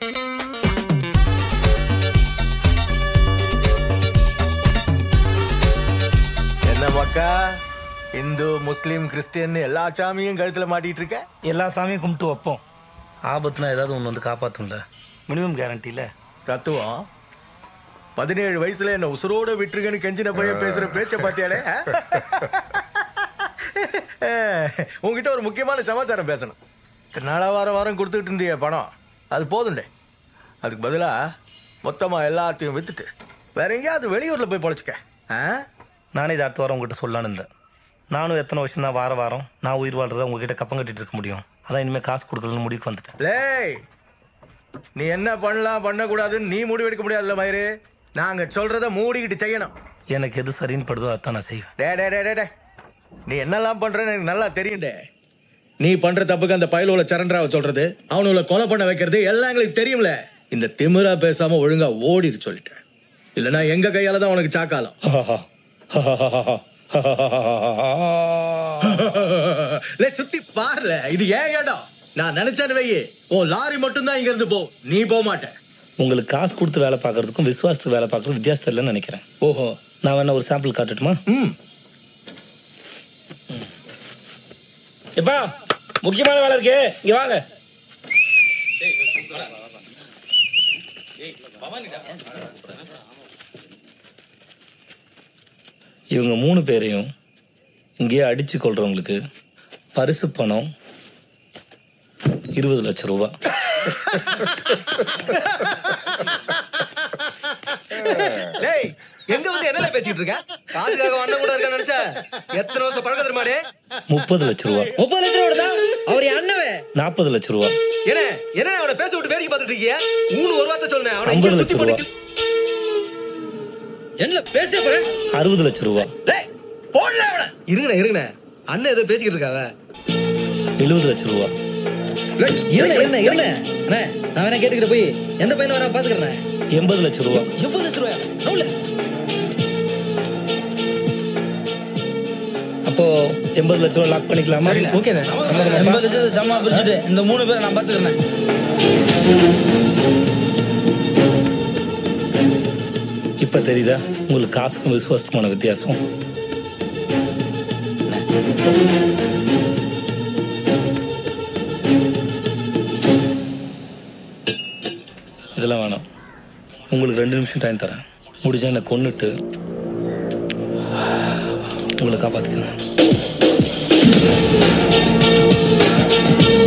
என்ன மக்கா இந்து முஸ்லீம் கிறிஸ்டியன் எல்லா சாமியும் கழுத்துல மாட்டிட்டு இருக்க எல்லா சாமியும் கும்பிட்டு வைப்போம் ஆபத்துனா ஏதாவது ஒன்று வந்து காப்பாற்றும்ல மினிமம் கேரண்டியில் தத்துவம் பதினேழு வயசுல என்ன உசுரோட விட்டுருங்கன்னு கெஞ்சின பையன் பேசுற பேச்ச பாத்தியாடே ஆ? உங்ககிட்ட ஒரு முக்கியமான சமாச்சாரம் பேசணும் நாளா வாரம் வாரம் கொடுத்துட்டு இருந்திய பணம் அது போதும்டே அதுக்கு பதிலா மொத்தமா எல்லாத்தையும் வித்துட்டு வேற எங்கேயாவது வெளியூர்ல போய் பொழைச்சிக்க ஆ? நானே இதை அடுத்த வாரம் உங்ககிட்ட சொல்லலான்னு இருந்தேன் நானும் எத்தனை வருஷம் தான் வார வாரம் நான் உயிர் வாழ்றத உங்ககிட்ட கப்பம் கட்டிட்டு இருக்க முடியும் அதான் இனிமேல் காசு கொடுக்குறதுன்னு முடிவுக்கு வந்துட்டேன் லேய் நீ என்ன பண்ணலாம் பண்ணக்கூடாதுன்னு நீ முடிவெடுக்க முடியாதுல்ல மயிறு நாங்க சொல்றத மூடிக்கிட்டு செய்யணும் எனக்கு எது சரின்னு படுதோ அதான் நான் செய்வேன் டே டே டே டே டே நீ என்னெல்லாம் பண்றன்னு எனக்கு நல்லா தெரியும்டே நீ பண்ற தப்புக்கு அந்த பயலுல சரண்டராவை சொல்றது அவனுல கொலை பண்ண வைக்கிறது எல்லாம் எங்களுக்கு தெரியும்ல இந்த திமிரா பேசாம ஒழுங்கா ஓடிரு சொல்லிட்டேன் இல்லைன்னா எங்க கையால தான் உனக்கு சாக்காலம் லே சுத்தி பாருல இது ஏன் இடம் நான் நினைச்சேன்னு வையே ஓ லாரி மட்டும் தான் இங்க இருந்து போ நீ போக மாட்ட உங்களுக்கு காசு கொடுத்து வேலை பார்க்கறதுக்கும் விசுவாசத்துக்கு வேலை பார்க்கறதுக்கும் வித்தியாசம் இல்லைன்னு நினைக்கிறேன் ஓஹோ நான் வேணா ஒரு சாம்பிள் காட்டட்டுமா ம் எப்பா முக்கியமான வேலை இருக்கே இங்க வாங்க இவங்க மூணு பேரையும் இங்கேயே அடிச்சு கொள்றவங்களுக்கு பரிசு பணம் இருபது லட்சம் ரூபா டேய் எங்க வந்து என்னல பேசிட்டு இருக்க காசுக்காக அண்ணன் கூட இருக்க நினைச்ச எத்தனை வருஷம் பழக்கம் தெரியுமா டே முப்பது லட்சம் ரூபா முப்பது லட்சம் ரூபா தான் அவர் என் அண்ணவே நாற்பது லட்சம் ரூபா என்ன என்ன அவனை பேச விட்டு வேடிக்கை பார்த்துட்டு இருக்கீங்க மூணு ஒரு வார்த்தை சொன்னேன் அவனை ஐம்பது இங்கே லட்சம் குத்தி ரூபா போட்டு என்ன பேச போறேன் அறுபது லட்சம் ரூபா டேய் போடல அவனை இருங்கண்ணே இருங்கண்ணே அண்ணன் ஏதோ பேசிக்கிட்டு இருக்காவ எழுபது லட்சம் ரூபா இருங்க இருங்க இருங்க அண்ணே நான் வேணா கேட்டுக்கிட்டு போய் எந்த பையன் வரா பாத்துக்கிறேன் எண்பது லட்சம் ரூபா எண்பது லட்சம் ரூபாயா நவுல அப்போ எண்பது லட்சம் ரூபா லாக் பண்ணிக்கலாமா ஓகேண்ணே எண்பது லட்சத்தை சம்மா பிரிச்சுட்டு இந்த மூணு பேரை நான் பாத்துக்கிறேன் இப்ப தெரியுதா உங்களுக்கு காசுக்கும் விசுவாசத்துக்குமான வித்தியாசம் இதெல்லாம் வேணாம் உங்களுக்கு ரெண்டு நிமிஷம் டைம் தரேன் முடிஞ்சா என்னை கொன்னுட்டு உங்களை காப்பாத்திக்கங்க